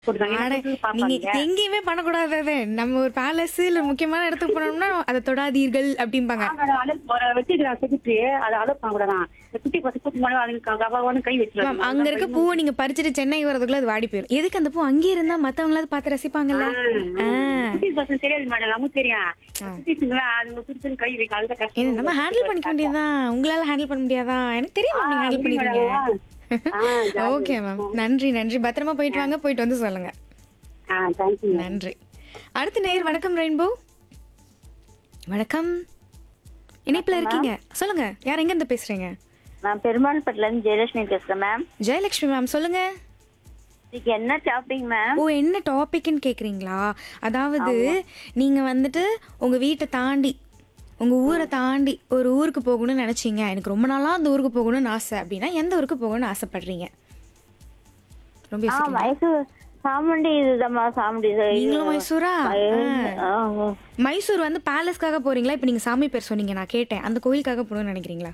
போட்டுருக்காங்க. அட, எனக்கு புதுசு நீங்க பார்ப்பாங்க. எங்கேயுமே பண்ணக்கூடாது அது. நம்ம ஒரு பேலஸ் இல்ல முக்கியமான இடத்துக்கு போனோம்னா அதை தொடாதீர்கள் அப்படிம்பாங்க ஆமா, அதை அளவு- ஒரு வச்சிருக்கிற செக்ரட்டரி, அதை அளவு பண்ணக்கூடாதாம். இந்த குட்டி பசு குட்டி மணி அதுக்கு கபாவான்னு கை மேம் வச்சிருக்காங்க. அங்க இருக்க பூவை நீங்க பறிச்சுட்டு சென்னை வரதுக்குள்ள அது வாடி போயிடும் எதுக்கு அந்த பூ அங்கேயே இருந்தா மத்தவங்களாவது பார்த்து ரசிப்பாங்கல்ல ஆ, ஆ. குட்டி பசு தெரியாது மேடம் நமக்கு தெரியும் குட்டிஸுங்களா அதுங்க குடிச்சுன்னு கை வைக்க அதுதான் இது கஷ்டம் நம்ம ஹேண்டில் பண்ணிக்க வேண்டியதுதான் உங்களால ஹேண்டில் பண்ண முடியாதா எனக்கு தெரியும் மேம் நீங்க ஹேண்டில் பண்ணிடுவீங்க ஓகே மேம் நன்றி நன்றி பத்திரமா போயிட்டு வாங்க போயிட்டு வந்து சொல்லுங்க ஆ தேங்க்யூ நன்றி அடுத்த நேயர் வணக்கம் ரெயின்போ வணக்கம் இணைப்புல இருக்கீங்க சொல்லுங்க யார் எங்க இருந்து பேசுறீங்க நான் பெருமாள்பட்டில இருந்து ஜெயலட்சுமி பேசுறேன் மேம் ஜெயலட்சுமி மேம் சொல்லுங்க இன்னைக்கு என்ன டாபிக் மேம் ஓ என்ன டாபிக்னு கேக்குறீங்களா அதாவது நீங்க வந்துட்டு உங்க வீட்டை தாண்டி உங்க ஊரை தாண்டி ஒரு ஊருக்கு போகணும்னு நினைச்சீங்க எனக்கு ரொம்ப நாளா அந்த ஊருக்கு போகணும்னு ஆசை அப்படின்னா எந்த ஊருக்கு போகணும்னு ஆசைப்படுறீங்க ரொம்ப ஆ யோசிக்கிறீங்களா? மைசூர் சாமுண்டி இதுதாம்மா சாமுண்டி இது- நீங்களும் மைசூரா ஆ, ஆ. மைசூர் வந்து பேலஸ்க்காக போறீங்களா இப்போ நீங்க சாமி பேர் சொன்னீங்க நான் கேட்டேன் அந்த கோயிலுக்காக போகணும்னு நினைக்கிறீங்களா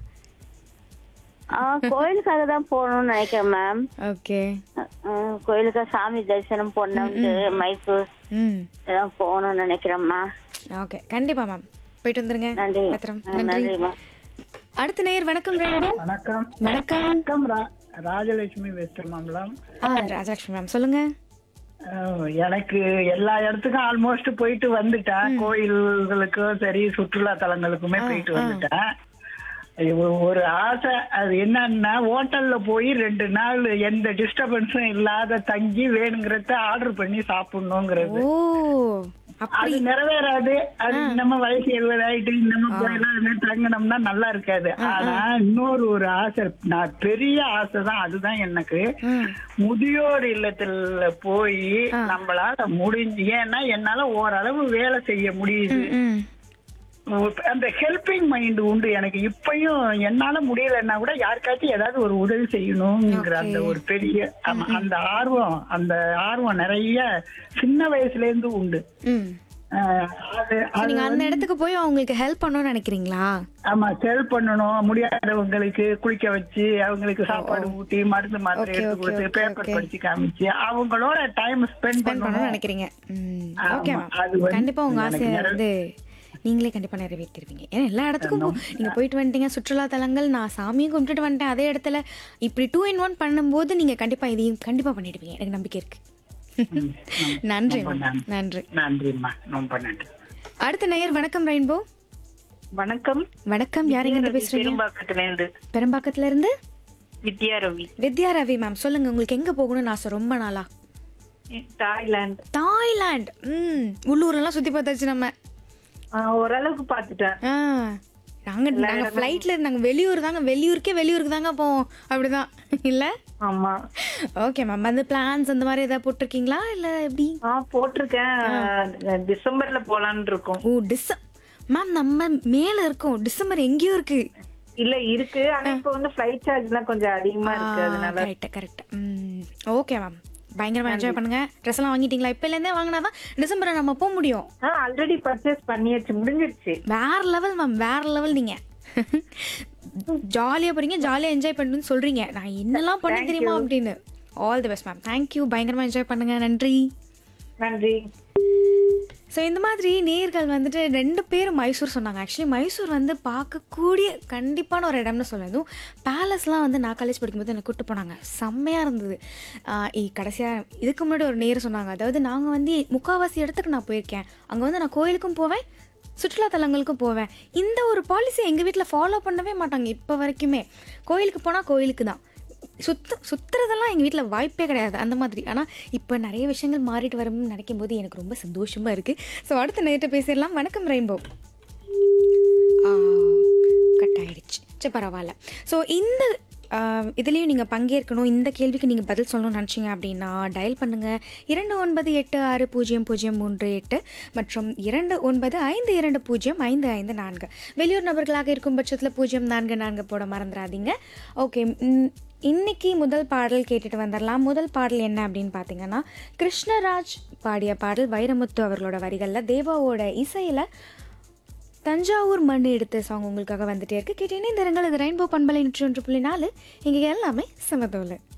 ஆ, கோயிலுக்காக தான் போகணும்னு நினைக்கிறேன் மேம் ஓகே ஆ, கோயிலுக்காக சாமி தரிசனம் பண்ணணும்ட்டு மைசூர் ம் எல்லாம் போகணும்னு நினைக்கிறேம்மா ஓகே கண்டிப்பா மேம் போயிட்டு வந்துருங்க நன்றி பத்திரம் ஆ, நன்றி நன்றிம்மா அடுத்த நேயர் வணக்கம் ரேணு வணக்கம் வணக்கம் வணக்கம் ரா- ராஜலட்சுமி வெஸ்ட் மாம்பலம் ஆ ராஜலட்சுமி மேம் சொல்லுங்க அஹ், எனக்கு எல்லா இடத்துக்கும் ஆல்மோஸ்ட் போயிட்டு வந்துட்டேன் கோயில்களுக்கும் சரி சுற்றுலா தலங்களுக்குமே போயிட்டு வந்துட்டேன் இது ஒரு- ஒரு ஆசை அது என்னன்னா ஹோட்டல்ல போய் ரெண்டு நாள் எந்த டிஸ்டர்பன்ஸும் இல்லாத தங்கி வேணுங்கிறத ஆர்டர் பண்ணி சாப்பிடணுங்கிறது ஓ அப்படி அது நிறைவேறாது அது நம்ம வயசு எழுபது ஆயிட்டு நம்ம போயெல்லாம் அது மாதிரி தங்கினோம்னா நல்லா இருக்காது ஆனா இன்னொரு ஒரு ஆசை நான் பெரிய ஆசை தான் அதுதான் எனக்கு ம் முதியோர் இல்லத்துல போய் நம்மளால முடிஞ்சு ஏன்னா என்னால ஓரளவு வேலை செய்ய முடியுது ம் அந்த ஹெல்பிங் மைண்ட் உண்டு எனக்கு இப்பயும் என்னால முடியலன்னா கூட யாருக்காச்சும் ஏதாவது ஒரு உதவி செய்யணுங்கிற அந்த ஒரு பெரிய ஆமா, அந்த ஆர்வம் அந்த ஆர்வம் நிறைய சின்ன வயசுல இருந்து உண்டு ம் அஹ் அது So, நீங்க அந்த இடத்துக்கு போய் அவங்களுக்கு ஹெல்ப் பண்ணணும்னு நினைக்கிறீங்களா ஆமா செல் பண்ணணும் முடியாதவங்களுக்கு குளிக்க வச்சு அவங்களுக்கு சாப்பாடு ஊட்டி மருந்து மாத்திரை Okay, எடுத்து okay, கொடுத்து okay, பேப்பர் okay. படிச்சு காமிச்சு அவங்களோட டைம் ஸ்பெண்ட் ஸ்பெண்ட் பண்ணணும்னு பண்ணணும் நினைக்கிறீங்க ம் ஆமா, ஓகே அது மேம் வந்து கண்டிப்பா உங்க எனக்கு ஆசையை நிறைய- வந்து நீங்களே கண்டிப்பா நிறைவேற்றிருவீங்க ஏன்னா எல்லா இடத்துக்கும் போ- நீங்க போயிட்டு வந்துட்டீங்க சுற்றுலா தலங்கள் நான் சாமியும் கும்பிட்டுட்டு வந்துட்டேன் அதே இடத்துல இப்படி டூ இன் ஒன் பண்ணும்போது நீங்க கண்டிப்பா இதையும் கண்டிப்பா பண்ணிடுவீங்க எனக்கு நம்பிக்கை இருக்கு நன்றி ரொம்ப மேம் நன்றி. நன்றி நன்றிம்மா ரொம்ப நன்றி அடுத்த நேயர் வணக்கம் ரெயின்போ வணக்கம் வணக்கம் யார் எங்க இருந்து பேசுறீங்க பெரும்பாக்கத்துல இருந்து பெரும்பாக்கத்துல இருந்து வித்யா ரவி வித்யா ரவி மேம் சொல்லுங்க உங்களுக்கு எங்க போகணும்னு ஆசை ரொம்ப நாளா தாய்லாந்து தாய்லாந்து ம் உள்ளூரெல்லாம் சுத்தி பார்த்தாச்சு நம்ம ஓரளவுக்கு பாத்துட்டேன் ஆ நாங்க நாங்க ஃப்ளைட்ல நாங்க வெளியூர் தாங்க வெளியூருக்கே வெளியூருக்கு தாங்க போவோம் அப்படிதான் இல்ல ஆமா ஓகே மேம் அந்த பிளான்ஸ் அந்த மாதிரி ஏதாவது போட்டிருக்கீங்களா இல்ல எப்படி ஆ போட்டிருக்கேன் டிசம்பர்ல போலான்னு இருக்கோம் ஓ டிசம் மேம் நம்ம மேல இருக்கோம் டிசம்பர் எங்கேயோ இருக்கு இல்ல இருக்கு ஆனா இப்ப வந்து ஃபிளைட் சார்ஜ் எல்லாம் கொஞ்சம் அதிகமா இருக்கு அதனால கரெக்ட் கரெக்ட் ம் ஓகே மேம் பயங்கரமா என்ஜாய் பண்ணுங்க ட்ரெஸ் எல்லாம் வாங்கிட்டீங்களா இப்பல இருந்தே வாங்கினாதான் டிசம்பரை நம்ம போக முடியும் ஆ ஆல்ரெடி பர்ச்சேஸ் பண்ணியாச்சு முடிஞ்சிருச்சு வேற லெவல் மேம் வேற லெவல் நீங்க ஜாலியா போறீங்க ஜாலியா என்ஜாய் பண்ணுன்னு சொல்றீங்க நான் என்னெல்லாம் பண்ண தெரியுமா அப்படின்னு all the best ma'am thank you பயங்கரமா என்ஜாய் பண்ணுங்க நன்றி நன்றி ஸோ இந்த மாதிரி நேர்கள் வந்துட்டு ரெண்டு பேரும் மைசூர் சொன்னாங்க ஆக்சுவலி மைசூர் வந்து பார்க்கக்கூடிய கண்டிப்பான ஒரு இடம்னு சொல்ல அதுவும் பேலஸ்லாம் வந்து நான் காலேஜ் படிக்கும்போது என்னை கூப்பிட்டு போனாங்க செம்மையாக இருந்தது கடைசியாக இதுக்கு முன்னாடி ஒரு நேர் சொன்னாங்க அதாவது நாங்கள் வந்து முக்கால்வாசி இடத்துக்கு நான் போயிருக்கேன் அங்கே வந்து நான் கோயிலுக்கும் போவேன் சுற்றுலா தலங்களுக்கும் போவேன் இந்த ஒரு பாலிசி எங்கள் வீட்டில் ஃபாலோ பண்ணவே மாட்டாங்க இப்போ வரைக்குமே கோயிலுக்கு போனால் கோயிலுக்கு தான் சுத்த சுற்றுறதெல்லாம் எங்கள் வீட்டில் வாய்ப்பே கிடையாது அந்த மாதிரி ஆனால் இப்போ நிறைய விஷயங்கள் மாறிட்டு வரும்னு நினைக்கும் போது எனக்கு ரொம்ப சந்தோஷமாக இருக்குது ஸோ அடுத்த நேரிட்ட பேசிடலாம் வணக்கம் ரெயின்போ கட் ஆயிடுச்சு சரி பரவாயில்ல ஸோ இந்த ஆஹ், இதுலேயும் நீங்கள் பங்கேற்கணும் இந்த கேள்விக்கு நீங்கள் பதில் சொல்லணும்னு நினச்சிங்க அப்படின்னா டயல் பண்ணுங்கள் இரண்டு ஒன்பது எட்டு ஆறு பூஜ்ஜியம் பூஜ்ஜியம் மூன்று எட்டு மற்றும் இரண்டு ஒன்பது ஐந்து இரண்டு பூஜ்ஜியம் ஐந்து ஐந்து நான்கு வெளியூர் நபர்களாக இருக்கும் பட்சத்தில் பூஜ்ஜியம் நான்கு நான்கு போட மறந்துடாதீங்க ஓகே இன்னைக்கு முதல் பாடல் கேட்டுட்டு வந்துடலாம் முதல் பாடல் என்ன அப்படின்னு பார்த்தீங்கன்னா கிருஷ்ணராஜ் பாடிய பாடல் வைரமுத்து அவர்களோட வரிகளில் தேவாவோட இசையில் தஞ்சாவூர் மண் எடுத்த சாங் உங்களுக்காக வந்துட்டே இருக்கு கேட்டீங்கன்னா இந்த இரங்கல் இது ரெயின்போ பண்பலை நூற்றி ஒன்று புள்ளி நாலு இங்கே எல்லாமே சமதோலை